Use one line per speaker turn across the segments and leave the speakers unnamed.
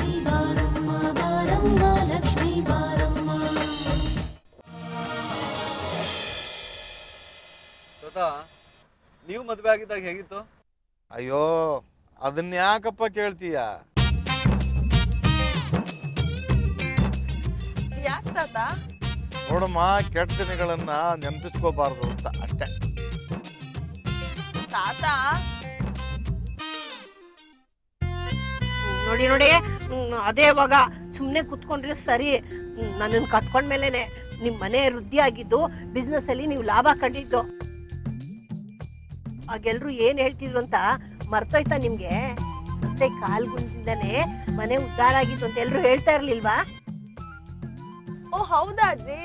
ಲಕ್ಷ್ಮೀ ಬಾರಮ್ಮ ಬಾರಮ್ಮ ಲಕ್ಷ್ಮೀ ಬಾರಮ್ಮ
ತಾತ ನೀವು ಮದುವೆ ಆಗಿದ್ದಾಗ ಹೇಗಿತ್ತು
ಅಯ್ಯೋ ಅದನ್ನ ಯಾಕಪ್ಪ ಕೇಳ್ತೀಯ
ಯಾಕೆ ತಾತ
ನೋಡಮ್ಮ ಕೆಟ್ಟ ದಿನಗಳನ್ನ ನೆನಪಿಸ್ಕೋಬಾರ್ದು ಅಂತ ಅಷ್ಟೇ
ತಾತ
ನೋಡಿ ನೋಡಿ ಹ್ಮ್, ಅದೇ ಇವಾಗ ಸುಮ್ಮನೆ ಕುತ್ಕೊಂಡ್ರೆ ಸರಿ ನನ್ನನ್ನು ಕಟ್ಕೊಂಡ್ಮೇಲೆನೆ ನಿಮ್ಮ ಮನೆ ವೃದ್ಧಿ ಆಗಿದ್ದು ಬಿಸ್ನೆಸ್ ಅಲ್ಲಿ ನೀವು ಲಾಭ ಕಂಡಿದ್ದು ಆಗೆಲ್ರು ಏನ್ ಹೇಳ್ತಿದ್ರು ಅಂತ ಮರ್ತೋಯ್ತಾ ನಿಮ್ಗೆ ಸೊಸೆ ಕಾಲ್ಗುಂದಿಂದನೇ ಮನೆ ಉದ್ಧಾರ ಆಗಿದ್ದು ಅಂತ ಎಲ್ರು ಹೇಳ್ತಾ ಇರ್ಲಿಲ್ವಾ
ಓ ಹೌದಾ ಅಜ್ಜಿ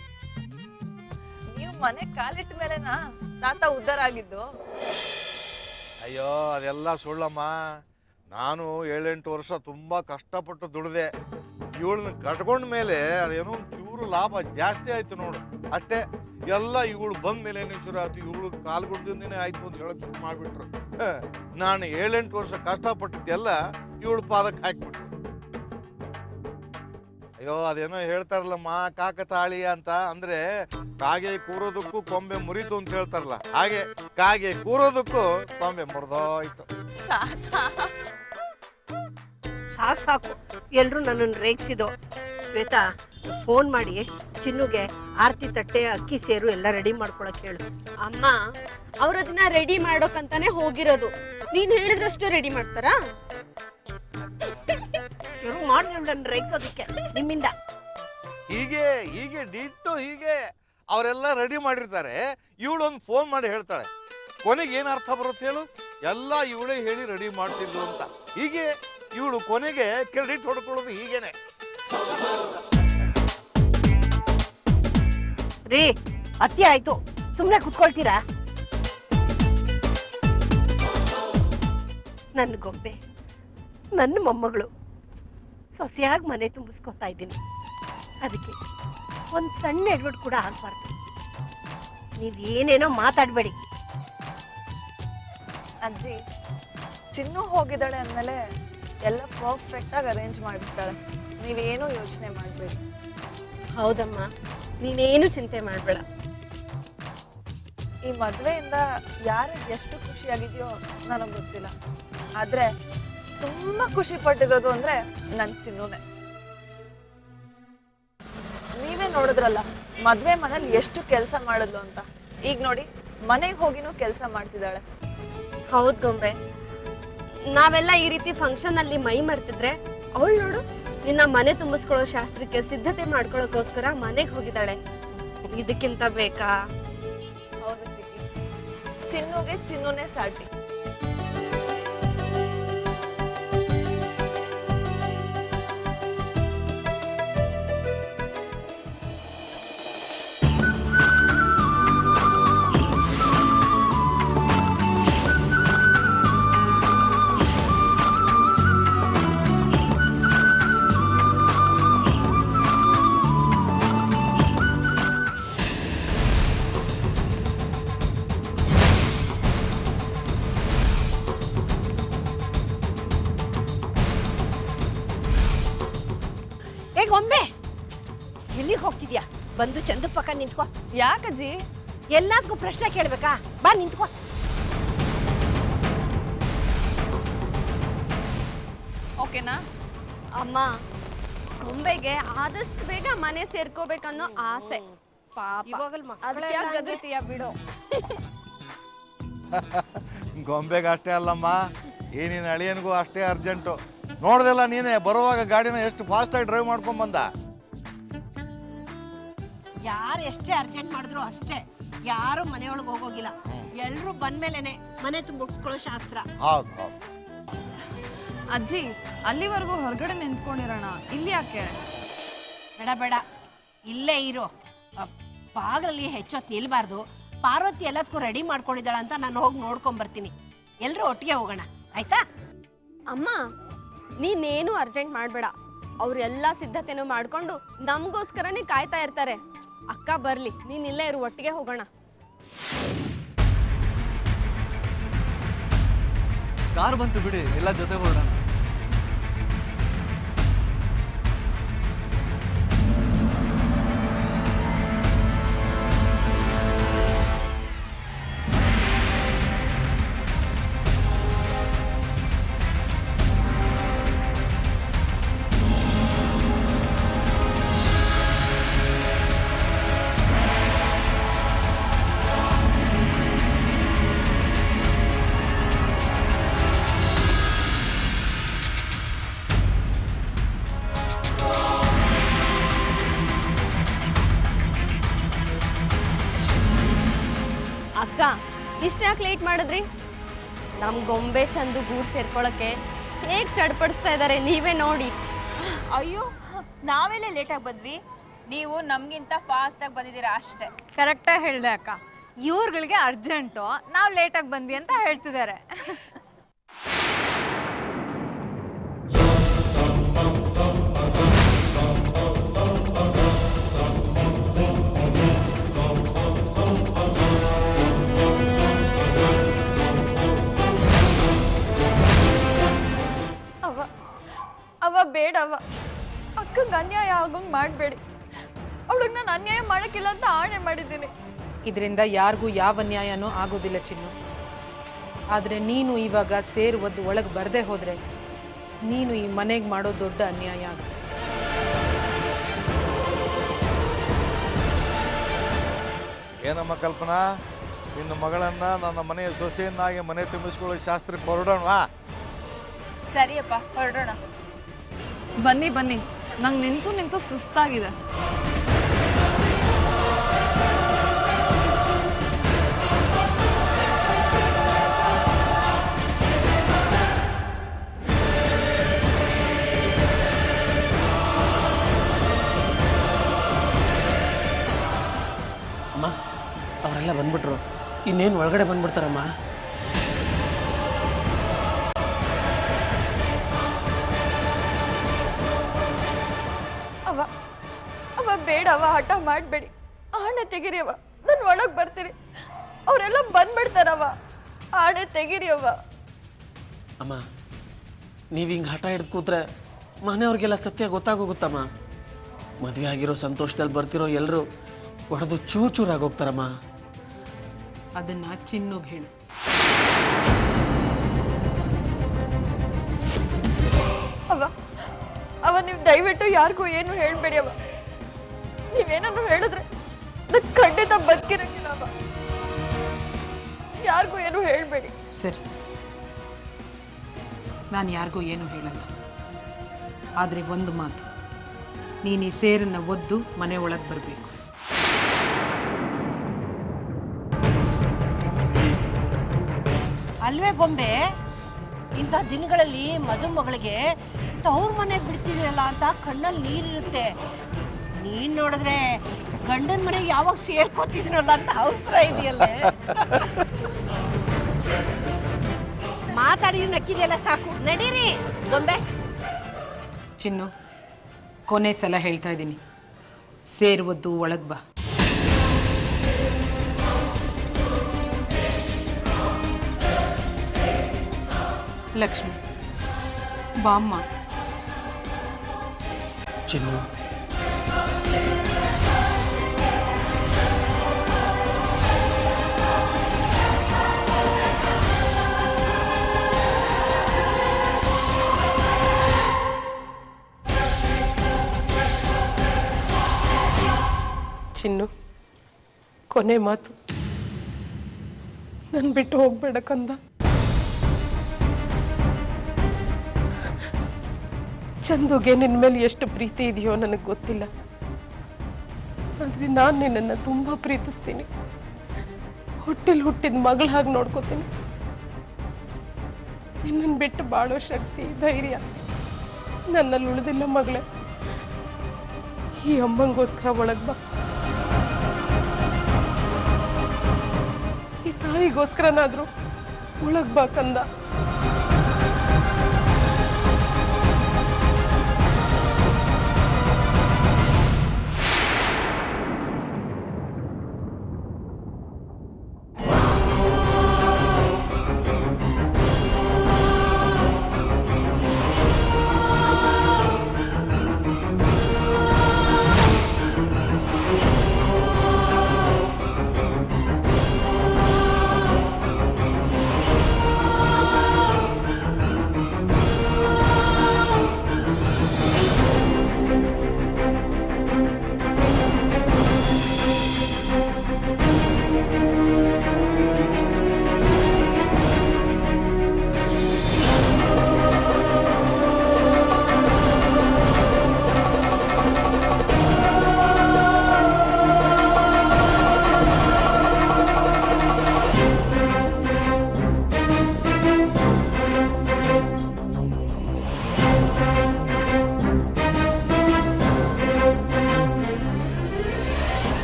ನೀವು ಮನೆ ಕಾಲಿಟ್ಟ ಮೇಲೆನಾ ತಾತ ಉದ್ಧಾರ ಆಗಿದ್ದು
ಅಯ್ಯೋ ಅದೆಲ್ಲ ಸುಳ್ಳಮ್ಮ ನಾನು ಏಳೆಂಟು ವರ್ಷ ತುಂಬಾ ಕಷ್ಟಪಟ್ಟು ದುಡಿದೆ ಇವಳನ್ನ ಕಟ್ಕೊಂಡ ಮೇಲೆ ಅದೇನೋ ಒಂದ್ ಚೂರು ಲಾಭ ಜಾಸ್ತಿ ಆಯ್ತು ನೋಡು ಅಷ್ಟೇ ಎಲ್ಲ ಇವಳು ಬಂದ ಮೇಲೆ ಶುರು ಆಯ್ತು ಇವಳು ಕಾಲ್ಗುಡ್ದಿಂದನೇ ಆಯ್ತು ಅಂತ ಹೇಳಕ್ ಶುರು ಮಾಡ್ಬಿಟ್ರು ಹ, ನಾನು ಏಳೆಂಟು ವರ್ಷ ಕಷ್ಟಪಟ್ಟಿದ್ದೆಲ್ಲ ಇವಳು ಪಾದಕ್ಕೆ ಹಾಕ್ಬಿಟ್ರು ಅಯ್ಯೋ ಅದೇನೋ ಹೇಳ್ತಾರಲ್ಲಮ್ಮ ಕಾಕತಾಳಿ ಅಂತ ಅಂದ್ರೆ ಕಾಗೆ ಕೂರೋದಕ್ಕೂ ಕೊಂಬೆ ಮುರಿತು ಅಂತ ಹೇಳ್ತಾರಲ್ಲ ಹಾಗೆ ಕಾಗೆ ಕೂರೋದಕ್ಕೂ ಕೊಂಬೆ ಮುರಿದೋಯ್ತು
ತಾತ
ಸಾಕು ಸಾಕು ಎಲ್ರು ನನ್ನನ್ನು ರೇಗಿಸಿದ್ದು ಶ್ವೇತಾ ಫೋನ್ ಮಾಡಿ ಚಿನ್ನುಗೆ ಆರ್ತಿ ತಟ್ಟೆ ಅಕ್ಕಿ ಸೇರು ಎಲ್ಲ ರೆಡಿ ಮಾಡ್ಕೊಳಕ್ ಹೇಳು
ಅಮ್ಮ ಅವ್ರ ಅದನ್ನ ರೆಡಿ ಮಾಡೋಕಂತಾನೆ ಹೋಗಿರೋದು ನೀನ್ ಹೇಳಿದ್ರಷ್ಟು ರೆಡಿ ಮಾಡ್ತಾರಾ
ಶುರು ಮಾಡಿ ನನ್ನ ರೇಗಿಸೋದಕ್ಕೆ ನಿಮ್ಮಿಂದ
ಹೀಗೆ ಹೀಗೆ ಡಿಟ್ಟು ಹೀಗೆ ಅವರೆಲ್ಲ ರೆಡಿ ಮಾಡಿರ್ತಾರೆ ಇವಳು ಒಂದು ಫೋನ್ ಮಾಡಿ ಹೇಳ್ತಾಳೆ ಕೊನೆಗೆ ಏನು ಅರ್ಥ ಬರುತ್ತೆ ಹೇಳು ಎಲ್ಲ ಇವಳೇ ಹೇಳಿ ರೆಡಿ ಮಾಡ್ತಿದ್ಲು ಅಂತ ಹೀಗೆ ಇವಳು ಕೊನೆಗೆ ಕ್ರೆಡಿಟ್ ಹೊಡ್ಕೊಳ್ಳೋದು ಹೀಗೇನೆ
ರೀ ಅತಿ ಆಯ್ತು ಸುಮ್ನೆ ಕುತ್ಕೊಳ್ತೀರಾ ನನ್ನ ಗೊಂಬೆ ನನ್ನ ಮೊಮ್ಮಗಳು ಸೊಸೆಯಾಗಿ ಮನೆ ತುಂಬಿಸ್ಕೊತಾ ಇದ್ದೀನಿ ಅದಕ್ಕೆ ಒಂದು ಸಣ್ಣ ಎಡ್ವರ್ಡ್ ಕೂಡ ಆಗ್ಬಾರ್ದು ನೀವೇನೇನೋ ಮಾತಾಡಬೇಡಿ
ಅಜ್ಜಿ ಚಿನ್ನು ಹೋಗಿದ್ದಾಳೆ ಅಂದಮೇಲೆ ಎಲ್ಲ ಪರ್ಫೆಕ್ಟ್ ಆಗಿ ಅರೇಂಜ್ ಮಾಡಿರ್ತಾಳೆ ನೀವೇನು ಯೋಚನೆ ಮಾಡಬೇಡಿ
ಹೌದಮ್ಮ ನೀನೇನು ಚಿಂತೆ ಮಾಡ್ಬೇಡ
ಈ ಮದ್ವೆಯಿಂದ ಯಾರಿಗೆ ಎಷ್ಟು ಖುಷಿಯಾಗಿದೆಯೋ ನನಗೆ ಗೊತ್ತಿಲ್ಲ ಆದ್ರೆ ತುಂಬಾ ಖುಷಿ ಪಟ್ಟಿರೋದು ಅಂದ್ರೆ ನನ್ ಚಿನ್ನುನೆ ನೀವೇ ನೋಡಿದ್ರಲ್ಲ ಮದ್ವೆ ಮನೇಲಿ ಎಷ್ಟು ಕೆಲಸ ಮಾಡಿದ್ಲು ಅಂತ ಈಗ ನೋಡಿ ಮನೆಗೆ ಹೋಗಿನೂ ಕೆಲಸ ಮಾಡ್ತಿದ್ದಾಳೆ
ಹೌದ್ ಗೊಂಬೆ ನಾವೆಲ್ಲ ಈ ರೀತಿ ಫಂಕ್ಷನ್ ಅಲ್ಲಿ ಮೈ ಮರ್ತಿದ್ರೆ ಅವಳು ನೋಡು ನಿನ್ನ ಮನೆ ತುಂಬಿಸ್ಕೊಳ್ಳೋ ಶಾಸ್ತ್ರಕ್ಕೆ ಸಿದ್ಧತೆ ಮಾಡ್ಕೊಳ್ಳೋಕೋಸ್ಕರ ಮನೆಗೆ ಹೋಗಿದ್ದಾಳೆ ಇದಕ್ಕಿಂತ ಬೇಕಾ
ಹೌದು ಚಿಕ್ಕಿ ಚಿನ್ನುಗೆ ಚಿನ್ನುನೇ ಸಾಟಿ
ಏ ಗೊಂಬೆ ಎಲ್ಲಿಗೆ ಹೋಗ್ತಿದ್ಯಾ ಬಂದು ಚಂದ ಪಕ್ಕ ನಿಂತ್ಕೋ
ಯಾಕಜ್ಜಿ
ಎಲ್ಲದಕ್ಕೂ ಪ್ರಶ್ನೆ ಕೇಳ್ಬೇಕಾ ಬಾ ನಿಂತ್ಕೋ
ಓಕೆನಾ
ಅಮ್ಮ ಗೊಂಬೆಗೆ ಆದಷ್ಟು ಬೇಗ ಮನೆ ಸೇರ್ಕೋಬೇಕನ್ನೋ ಆಸೆ ಪಾಪ
ಇವಾಗಲ್
ಅದಕ್ಕೆ ಯಾಕೆ ಗದರ್ತೀಯ ಬಿಡು
ಗೊಂಬೆಗೆ ಅಷ್ಟೇ ಅಲ್ಲಮ್ಮ ಈ ನಿನ್ನ ಅಳಿಯನಿಗೂ ಅಷ್ಟೇ ಅರ್ಜೆಂಟು ನೋಡ್ದಲ್ಲ ನೀನೇ ಬರುವಾಗ ಗಾಡಿನ ಎಷ್ಟು ಫಾಸ್ಟಾಗಿ ಡ್ರೈವ್ ಮಾಡ್ಕೊಂಡ್ ಬಂದ
ಯಾರು ಎಷ್ಟೇ ಅರ್ಜೆಂಟ್ ಮಾಡಿದ್ರು ಅಷ್ಟೇ ಯಾರು ಮನೆಯೊಳಗೆ ಹೋಗೋಗಿಲ್ಲ ಎಲ್ರು ಬಂದ್ಮೇಲೆನೆ ಮನೆ ತುಂಬಿಸ್ಕೊಳ್ಳೋ ಶಾಸ್ತ್ರ
ಹೌದು ಹೌದು
ಅಜ್ಜಿ ಅಲ್ಲಿವರೆಗೂ ಹೊರಗಡೆ ನಿಂತ್ಕೊಂಡಿರೋಣ ಇಲ್ಲಿ ಯಾಕೆ
ಬೇಡ ಬೇಡ ಇಲ್ಲೇ ಇರು ಅ, ಬಾಗ್ಲಲ್ಲಿ ಹೆಚ್ಚೊತ್ತು ನಿಲ್ಬಾರ್ದು ಪಾರ್ವತಿ ಎಲ್ಲದಕ್ಕೂ ರೆಡಿ ಮಾಡ್ಕೊಂಡಿದ್ದಾಳ ಅಂತ ನಾನು ಹೋಗಿ ನೋಡ್ಕೊಂಡ್ ಬರ್ತೀನಿ ಎಲ್ರು ಒಟ್ಟಿಗೆ ಹೋಗೋಣ ಆಯ್ತಾ
ಅಮ್ಮ ನೀನೇನು ಅರ್ಜೆಂಟ್ ಮಾಡಬೇಡ ಅವ್ರೆಲ್ಲ ಸಿದ್ಧತೆನೂ ಮಾಡ್ಕೊಂಡು ನಮಗೋಸ್ಕರನೇ ಕಾಯ್ತಾ ಇರ್ತಾರೆ ಅಕ್ಕ ಬರ್ಲಿ ನೀನ್ ಇಲ್ಲೇ ಇರು ಒಟ್ಟಿಗೆ ಹೋಗೋಣ
ಕಾರ್ ಬಂತು ಬಿಡಿ ಎಲ್ಲ ಜೊತೆ ಹೊರಡೋಣ
ಅಕ್ಕ ಇಷ್ಟ ಯಾಕೆ ಲೇಟ್ ಮಾಡಿದ್ರಿ ನಮ್ ಗೊಂಬೆ ಚಂದು ಗೂಡ್ ಸೇರ್ಕೊಳಕ್ಕೆ ಹೇಗ್ ಚಡ್ಪಡಿಸ್ತಾ ಇದಾರೆ ನೀವೇ ನೋಡಿ
ಅಯ್ಯೋ ನಾವೆಲ್ಲ ಲೇಟಾಗಿ ಬಂದ್ವಿ ನೀವು ನಮಗಿಂತ ಫಾಸ್ಟಾಗಿ ಬಂದಿದ್ದೀರಾ ಅಷ್ಟೇ
ಕರೆಕ್ಟಾಗಿ ಹೇಳಿದೆ ಅಕ್ಕ ಇವ್ರುಗಳಿಗೆ ಅರ್ಜೆಂಟು ನಾವು ಲೇಟಾಗಿ ಬಂದ್ವಿ ಅಂತ ಹೇಳ್ತಿದ್ದಾರೆ
ಅವ ಅವ ಬೇಡವ ಅಕ್ಕಂಗೆ ಅನ್ಯಾಯ ಆಗೋಂಗ್ ಮಾಡಬೇಡಿ ಅವಳಿಗೆ ನಾನು ಅನ್ಯಾಯ ಮಾಡೋಕ್ಕಿಲ್ಲ ಅಂತ ಆಣೆ ಮಾಡಿದ್ದೀನಿ
ಇದರಿಂದ ಯಾರಿಗೂ ಯಾವ ನ್ಯಾಯನೂ ಆಗೋದಿಲ್ಲ ಚಿನ್ನು ಆದರೆ ನೀನು ಇವಾಗ ಸೇರುವದ್ದು ಒಳಗೆ ಬರದೇ ಹೋದರೆ ನೀನು ಈ ಮನೆಗೆ ಮಾಡೋ ದೊಡ್ಡ ಅನ್ಯಾಯ ಆಗುತ್ತೆ
ಏನಮ್ಮ ಕಲ್ಪನಾ ನಿನ್ನ ಮಗಳನ್ನ ನನ್ನ ಮನೆಯ ಸೊಸೆಯನ್ನಾಗಿ ಮನೆ ತುಂಬಿಸ್ಕೊಳ್ಳೋ ಶಾಸ್ತ್ರಕ್ಕೆ ಹೊರಡೋಣ
ಸರಿಯಪ್ಪ ಹೊರಡೋಣ
ಬನ್ನಿ ಬನ್ನಿ ನಂಗೆ ನಿಂತು ನಿಂತು ಸುಸ್ತಾಗಿದೆ
ಅಮ್ಮ ಅವರೆಲ್ಲ ಬಂದ್ಬಿಟ್ರು ಇನ್ನೇನು ಒಳಗಡೆ ಬಂದ್ಬಿಡ್ತಾರಮ್ಮ
ಅವ ಅವ ಬೇಡವ ಹಠ ಮಾಡಬೇಡಿ ಆಣೆ ತೆಗಿರಿ ಅವ ನಾನು ಒಳಗೆ ಬರ್ತೀನಿ ಅವರೆಲ್ಲ ಬಂದ್ಬಿಡ್ತಾರವ ಆಣೆ ತೆಗಿರಿ ಅವ
ಅಮ್ಮ ನೀವು ಹಿಂಗೆ ಹಠ ಹಿಡ್ದು ಕೂತ್ರೆ ಮನೆಯವ್ರಿಗೆಲ್ಲ ಸತ್ಯ ಗೊತ್ತಾಗೋಗುತ್ತಮ್ಮ ಮದುವೆ ಆಗಿರೋ ಸಂತೋಷದಲ್ಲಿ ಬರ್ತಿರೋ ಎಲ್ಲರೂ ಹೊಡೆದು ಚೂರು ಚೂರಾಗೋಗ್ತಾರಮ್ಮ
ಅದನ್ನು ಚಿನ್ನುಗೆ ಹೇಳು
ಅವ ಅವ ನೀವು ದಯವಿಟ್ಟು ಯಾರಿಗೂ ಏನು ಹೇಳಬೇಡಿ ಅವ ನೀವೇನಾದ್ರು ಹೇಳಿದ್ರೆ ನಾನು ಖಂಡಿತ ಬದುಕಿರಂಗಿಲ್ಲ ಅವ ಯಾರಿಗೂ ಏನು ಹೇಳಬೇಡಿ
ಸರಿ ನಾನು ಯಾರಿಗೂ ಏನೂ ಹೇಳಲ್ಲ ಆದರೆ ಒಂದು ಮಾತು ನೀನು ಈ ಸೇರನ್ನು ಒದ್ದು ಮನೆ ಒಳಗೆ ಬರಬೇಕು
ಅಲ್ವೇ ಗೊಂಬೆ ಇಂಥ ದಿನಗಳಲ್ಲಿ ಮದುಮಗಳಿಗೆ ತವ್ರ ಮನೆಗೆ ಬಿಡ್ತಿದ್ದೀರಲ್ಲ ಅಂತ ಕಣ್ಣಲ್ಲಿ ನೀರಿರುತ್ತೆ ನೀನ್ ನೋಡಿದ್ರೆ ಗಂಡನ ಮನೆಗೆ ಯಾವಾಗ ಸೇರ್ಕೋತಿದ್ದೀನಲ್ಲ ಅಂತ ಅವಸರ ಇದೆಯಲ್ಲ ಮಾತಾಡಿ ನಕ್ಕಿದೆಯಲ್ಲ ಸಾಕು ನಡೀರಿ ಗೊಂಬೆ
ಚಿನ್ನು ಕೊನೆ ಸಲ ಹೇಳ್ತಾ ಇದ್ದೀನಿ ಸೇರುವದ್ದು ಒಳಗೆ ಬಾ ಲಕ್ಷ್ಮಿ ಬಾಮ್ಮ
ಚಿನ್ನು
ಚಿನ್ನು ಕೊನೆ ಮಾತು ನನ್ನ ಬಿಟ್ಟು ಹೋಗ್ಬೇಡ ಕಂದ ಚಂದುಗೆ ನಿನ್ನ ಮೇಲೆ ಎಷ್ಟು ಪ್ರೀತಿ ಇದೆಯೋ ನನಗೆ ಗೊತ್ತಿಲ್ಲ ಆದರೆ ನಾನು ನಿನ್ನನ್ನು ತುಂಬ ಪ್ರೀತಿಸ್ತೀನಿ ಹೊಟ್ಟೆಲಿ ಹುಟ್ಟಿದ ಮಗಳ ಹಾಗೆ ನೋಡ್ಕೋತೀನಿ ನಿನ್ನನ್ನು ಬಿಟ್ಟು ಬಾಳೋ ಶಕ್ತಿ ಧೈರ್ಯ ನನ್ನಲ್ಲಿ ಉಳಿದಿಲ್ಲ ಮಗಳೇ ಈ ಅಮ್ಮಂಗೋಸ್ಕರ ಒಳಗೆ ಬಾ ಈ ತಾಯಿಗೋಸ್ಕರನಾದ್ರೂ ಒಳಗ್ ಬಾ ಕಂದ
ಆ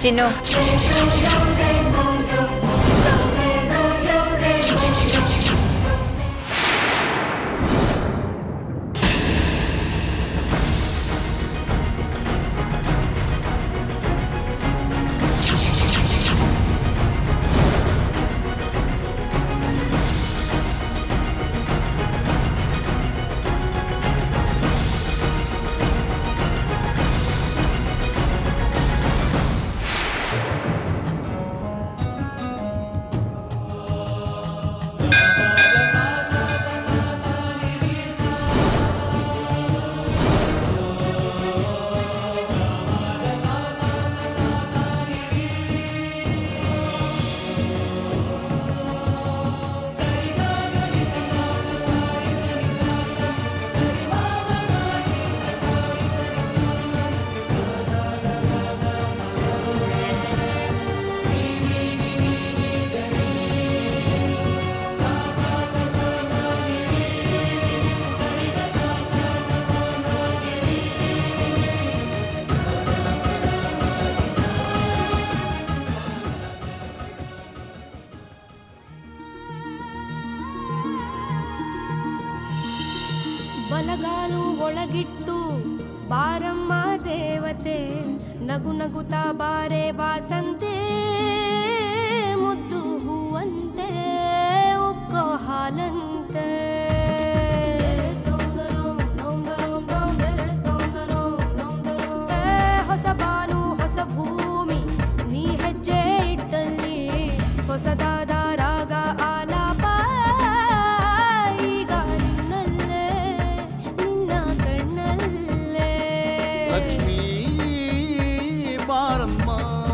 ಚಿನ್ನು
ಬಲಗಾಲು ಒಳಗಿಟ್ಟು ಬಾರಮ್ಮ ದೇವತೆ ನಗು ನಗುತ್ತಾ ಬಾರೆ ವಾಸಂತೆ ಮುದ್ದು ಹೂವಂತೆ ಉಕ್ಕೋ ಹಾಲಂತೆ ಏ, ಹೊಸ ಬಾನು ಹೊಸ ಭೂಮಿ ನೀ ಹೆಜ್ಜೆ ಇಟ್ಟಲ್ಲಿ ಹೊಸದಾದ ರಾಗ ಆಲಾಪ ಈಗ ನಿನ್ನಲ್ಲೇ ನಿನ್ನ ಕಣ್ಣಲ್ಲೇ
ಲಕ್ಷ್ಮೀ ಬಾರಮ್ಮ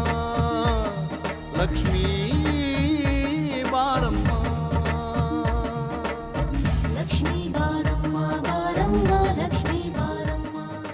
ಲಕ್ಷ್ಮೀ ಬಾರಮ್ಮ
ಲಕ್ಷ್ಮೀ ಬಾರಮ್ಮ ಬಾರಮ್ಮ ಲಕ್ಷ್ಮೀ ಬಾರಮ್ಮ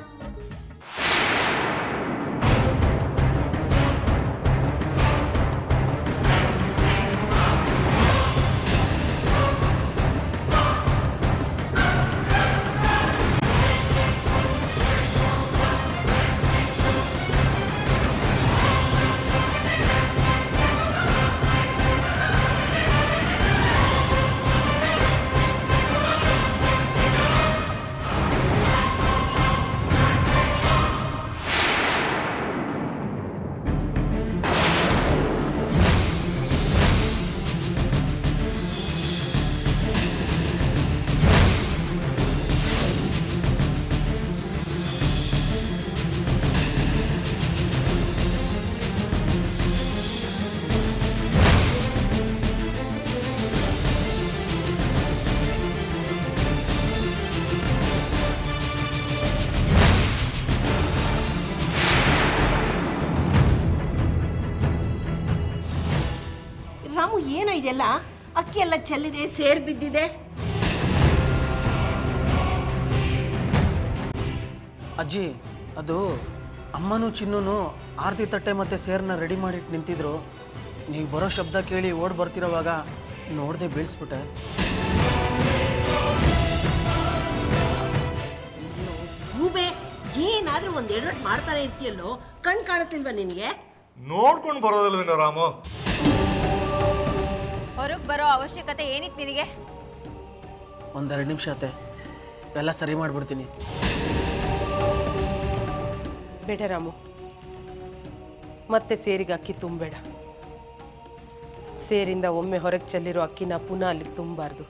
ರಾಮು ಏನೋ ಇದೆಲ್ಲ ಅಕ್ಕಿ ಎಲ್ಲ ಚೆಲ್ಲಿದೆ ಸೇರ್ ಬಿದ್ದಿದೆ
ಅಜ್ಜಿ ಅದು ಅಮ್ಮನೂ ಚಿನ್ನೂ ಆರತಿ ತಟ್ಟೆ ಮತ್ತು ಸೇರನ್ನ ರೆಡಿ ಮಾಡಿಟ್ಟು ನಿಂತಿದ್ರು ನೀವು ಬರೋ ಶಬ್ದ ಕೇಳಿ ಓಡ್ ಬರ್ತಿರೋವಾಗ ನೋಡದೆ ಬೀಳಿಸ್ಬಿಟ್ಟೆ
ಗೂಬೆ ಏನಾದ್ರೂ ಒಂದ್ ಎಡವಟ್ ಮಾಡ್ತಾನೆ ಇರ್ತೀಯಲ್ಲೋ ಕಣ್ ಕಾಣಿಸ್ತಿಲ್ವಾ ನಿನ್ಗೆ
ನೋಡ್ಕೊಂಡು ಬರೋದಿಲ್ವೇನೋ ರಾಮು
ಹೊರಗೆ ಬರೋ ಅವಶ್ಯಕತೆ ಏನಿತ್ತು ನಿನಗೆ
ಒಂದೆರಡು ನಿಮಿಷ ಅತ್ತೆ ಎಲ್ಲ ಸರಿ ಮಾಡಿಬಿಡ್ತೀನಿ
ಬೇಡ ರಾಮು ಮತ್ತೆ ಸೇರಿಗೆ ಅಕ್ಕಿ ತುಂಬಬೇಡ ಸೇರಿಂದ ಒಮ್ಮೆ ಹೊರಗೆ ಚೆಲ್ಲಿರೋ ಅಕ್ಕಿನ ಪುನಃ ಅಲ್ಲಿಗೆ ತುಂಬಾರ್ದು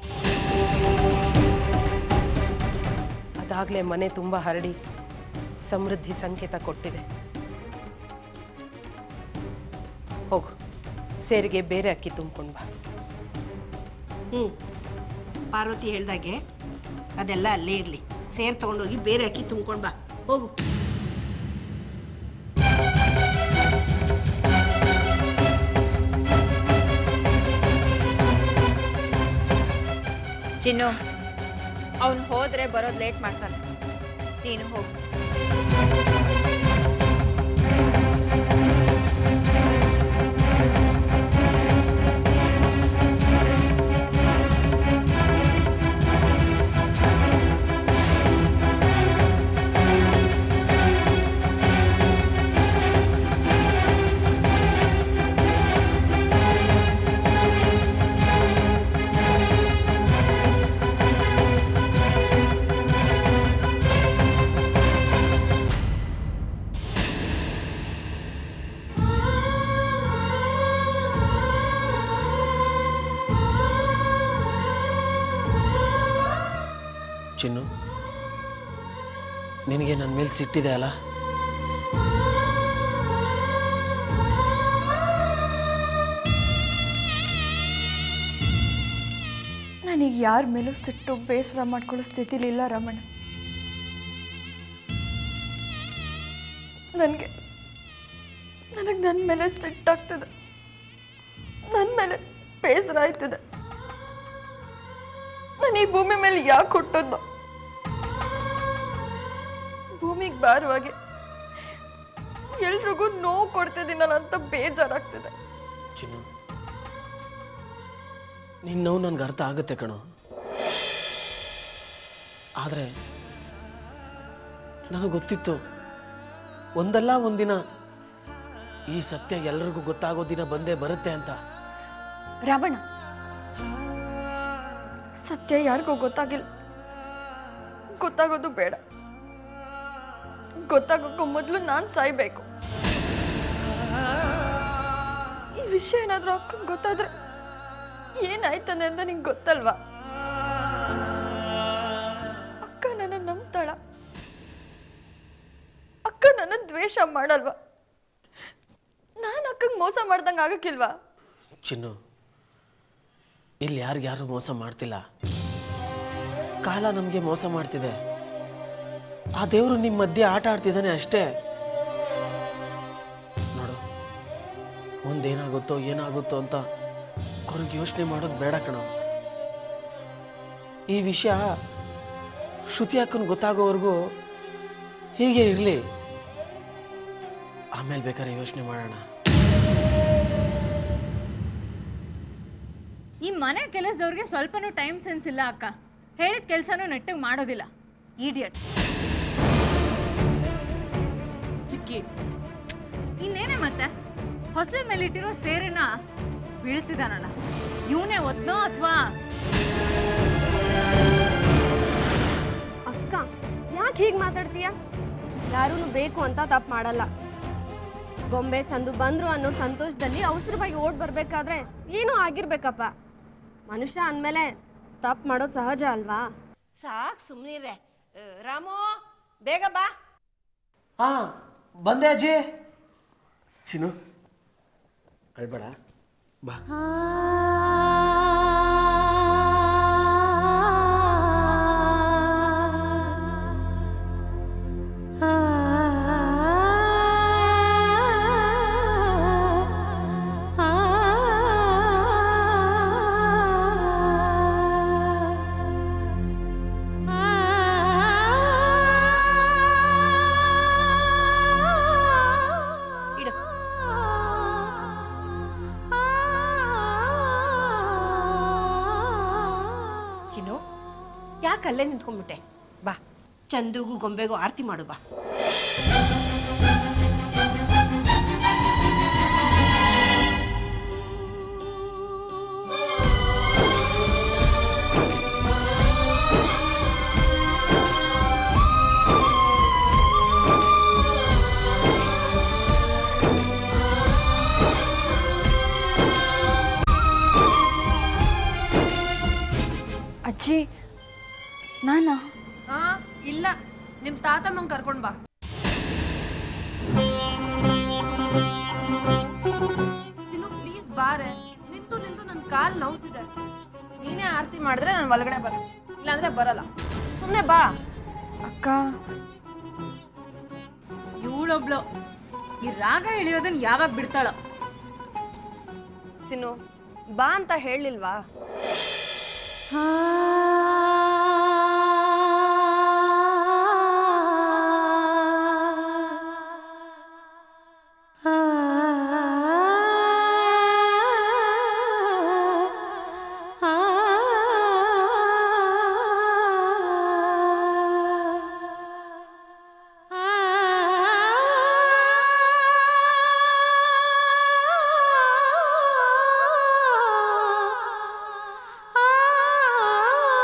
ಅದಾಗಲೇ ಮನೆ ತುಂಬ ಹರಡಿ ಸಮೃದ್ಧಿ ಸಂಕೇತ ಕೊಟ್ಟಿದೆ ಹೋಗು ಸೇರಿಗೆ ಬೇರೆ ಅಕ್ಕಿ ತುಂಬ್ಕೊಂಡು ಬಾ
ಹ್ಮ್ ಪಾರ್ವತಿ ಹೇಳ್ದಾಗೆ ಅದೆಲ್ಲ ಅಲ್ಲೇ ಇರ್ಲಿ ಸೇರ್ ತಗೊಂಡೋಗಿ ಬೇರೆ ಅಕ್ಕಿ ತುಂಬ್ಕೊಂಡ್ ಬಾ ಹೋಗು
ಚಿನ್ನು ಅವನು ಹೋದ್ರೆ ಬರೋದು ಲೇಟ್ ಮಾಡ್ತಾನೆ ನೀನು ಹೋಗು
ನಿನಗೆ ನನ್ನ ಮೇಲೆ ಸಿಟ್ಟಿದೆ ಅಲ್ಲ
ನನಗೆ ಯಾರ ಮೇಲೂ ಸಿಟ್ಟು ಬೇಸರ ಮಾಡ್ಕೊಳ್ಳೋ ಸ್ಥಿತಿಲಿ ಇಲ್ಲ ರಮಣ ನನಗೆ ನನಗೆ ನನ್ನ ಮೇಲೆ ಸಿಟ್ಟಾಗ್ತದೆ ನನ್ನ ಮೇಲೆ ಬೇಸರ ಆಯ್ತದೆ ನಾನು ಈ ಭೂಮಿ ಮೇಲೆ ಯಾಕೆ ಹುಟ್ಟೋದು ಭೂಮಿಗೆ ಭಾರವಾಗಿ ಎಲ್ರಿಗೂ ನೋವು ಕೊಡ್ತಿದ್ದೀನಲ್ಲ ಅಂತ ಬೇಜಾರಾಗ್ತದೆ
ಚಿನ್ನು ನಿನ್ನ ನೋವು ನನಗೆ ಅರ್ಥ ಆಗುತ್ತೆ ಕಣೋ ಆದರೆ ನನಗೆ ಗೊತ್ತಿತ್ತು ಒಂದಲ್ಲ ಒಂದಿನ ಈ ಸತ್ಯ ಎಲ್ರಿಗೂ ಗೊತ್ತಾಗೋ ದಿನ ಬಂದೇ ಬರುತ್ತೆ ಅಂತ
ರಾವಣ ಸತ್ಯ ಯಾರಿಗೂ ಗೊತ್ತಾಗಿಲ್ಲ ಗೊತ್ತಾಗೋದು ಬೇಡ ಗೊತ್ತಾಗೋಕ್ಕೂ ಮೊದಲು ನಾನು ಸಾಯ್ಬೇಕು ಈ ವಿಷಯ ಏನಾದರೂ ಅಕ್ಕಂಗೆ ಗೊತ್ತಾದ್ರೆ ಏನಾಯ್ತದೆ ಅಂತ ನಿಂಗೆ ಗೊತ್ತಲ್ವಾ ಅಕ್ಕ ನನ್ನ ನಂಬ್ತಾಳ ಅಕ್ಕ ನನ್ನ ದ್ವೇಷ ಮಾಡಲ್ವಾ ನಾನು ಅಕ್ಕಂಗೆ ಮೋಸ ಮಾಡ್ದಂಗೆ ಆಗಕ್ಕಿಲ್ವಾ
ಚಿನ್ನು ಇಲ್ಲಿ ಯಾರಿಗ್ಯಾರು ಮೋಸ ಮಾಡ್ತಿಲ್ಲ ಕಾಲ ನಮಗೆ ಮೋಸ ಮಾಡ್ತಿದೆ ಆ ದೇವರು ನಿಮ್ಮ ಮಧ್ಯೆ ಆಟ ಆಡ್ತಿದ್ದಾನೆ ಅಷ್ಟೇ ನೋಡು ಮುಂದೇನಾಗುತ್ತೋ ಏನಾಗುತ್ತೋ ಅಂತ ಕೊರಗೆ ಯೋಚನೆ ಮಾಡೋದು ಬೇಡ ಕಣೋ ಈ ವಿಷಯ ಶ್ರುತಿ ಅಕ್ಕನ ಗೊತ್ತಾಗೋವರೆಗೂ ಹೀಗೆ ಇರಲಿ ಆಮೇಲೆ ಬೇಕಾದ್ರೆ ಯೋಚನೆ ಮಾಡೋಣ
ಈ ಮನೆ ಕೆಲಸದವ್ರಿಗೆ ಸ್ವಲ್ಪನೂ ಟೈಮ್ ಸೆನ್ಸ್ ಇಲ್ಲ ಅಕ್ಕ ಹೇಳಿದ ಕೆಲಸನೂ ನೆಟ್ಟಿಗೆ ಮಾಡೋದಿಲ್ಲ ಈಡಿಯಟ್ ಚಿಕ್ಕಿ ಇನ್ನೇನೆ ಮತ್ತೆ ಹೊಸಲ ಮೇಲಿಟ್ಟಿರೋ ಸೇರಿನ ಬೀಳಿಸಿದಾನಲ್ಲ ಇವನೇ ಒದ್ನೋ ಅಥವಾ
ಅಕ್ಕ ಯಾಕೆ ಹೀಗೆ ಮಾತಾಡ್ತೀಯ ಯಾರೂ ಬೇಕು ಅಂತ ತಪ್ಪು ಮಾಡಲ್ಲ ಗೊಂಬೆ ಚಂದು ಬಂದ್ರು ಅನ್ನೋ ಸಂತೋಷದಲ್ಲಿ ಅವಸರವಾಗಿ ಓಡ್ ಬರ್ಬೇಕಾದ್ರೆ ಏನೋ ಆಗಿರ್ಬೇಕಪ್ಪ ಮನುಷ್ಯ ಅಂದಮೇಲೆ ತಪ್ಪು ಮಾಡೋದು ಸಹಜ ಅಲ್ವಾ
ಸಾಕು ಸುಮ್ಮನಿರೆ ರಾಮು ಬೇಗ ಬಾ
ಹಾ ಬಂದೆ ಅಜ್ಜಿ ಚಿನ್ನು ಅಳ್ಬೇಡ ಬಾ
ಇಡು ಚಿನ್ನು ಯಾಕೆ ಅಲ್ಲೇ ನಿಂತ್ಕೊಂಡ್ಬಿಟ್ಟೆ ಬಾ ಚಂದುಗೂ ಗೊಂಬೆಗೂ ಆರತಿ ಮಾಡು ಬಾ
ಅಜ್ಜಿ ನಾನಾ
ಹಾ ಇಲ್ಲ ನಿಮ್ಮ ತಾತಮ್ಮಂಗೆ ಕರ್ಕೊಂಡು ಬಾ ಚಿನ್ನು ಪ್ಲೀಸ್ ಬಾರೆ ನಿಂತು ನಿಂತು ನನ್ನ ಕಾಲು ನೋವ್ತಿದೆ ನೀನೇ ಆರತಿ ಮಾಡಿದ್ರೆ ನಾನು ಒಳಗಡೆ ಬರ ಇಲ್ಲಾಂದ್ರೆ ಬರಲ್ಲ ಸುಮ್ಮನೆ ಬಾ
ಅಕ್ಕ
ಇವಳೊಬ್ಳು ಈ ರಾಗ ಇಳಿಯೋದನ್ನ ಯಾವಾಗ ಬಿಡ್ತಾಳೋ
ಚಿನ್ನು ಬಾ ಅಂತ ಹೇಳಿಲ್ವಾ
ಆ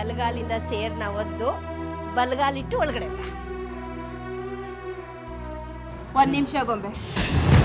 ಬಲಗಾಲಿಂದ ಸೇರ್ನ ಒದ್ದು ಬಲಗಾಲಿಟ್ಟು ಒಳಗಡೆ ಬಾ
ಒಂದ್ ನಿಮಿಷ ಗೊಂಬೆ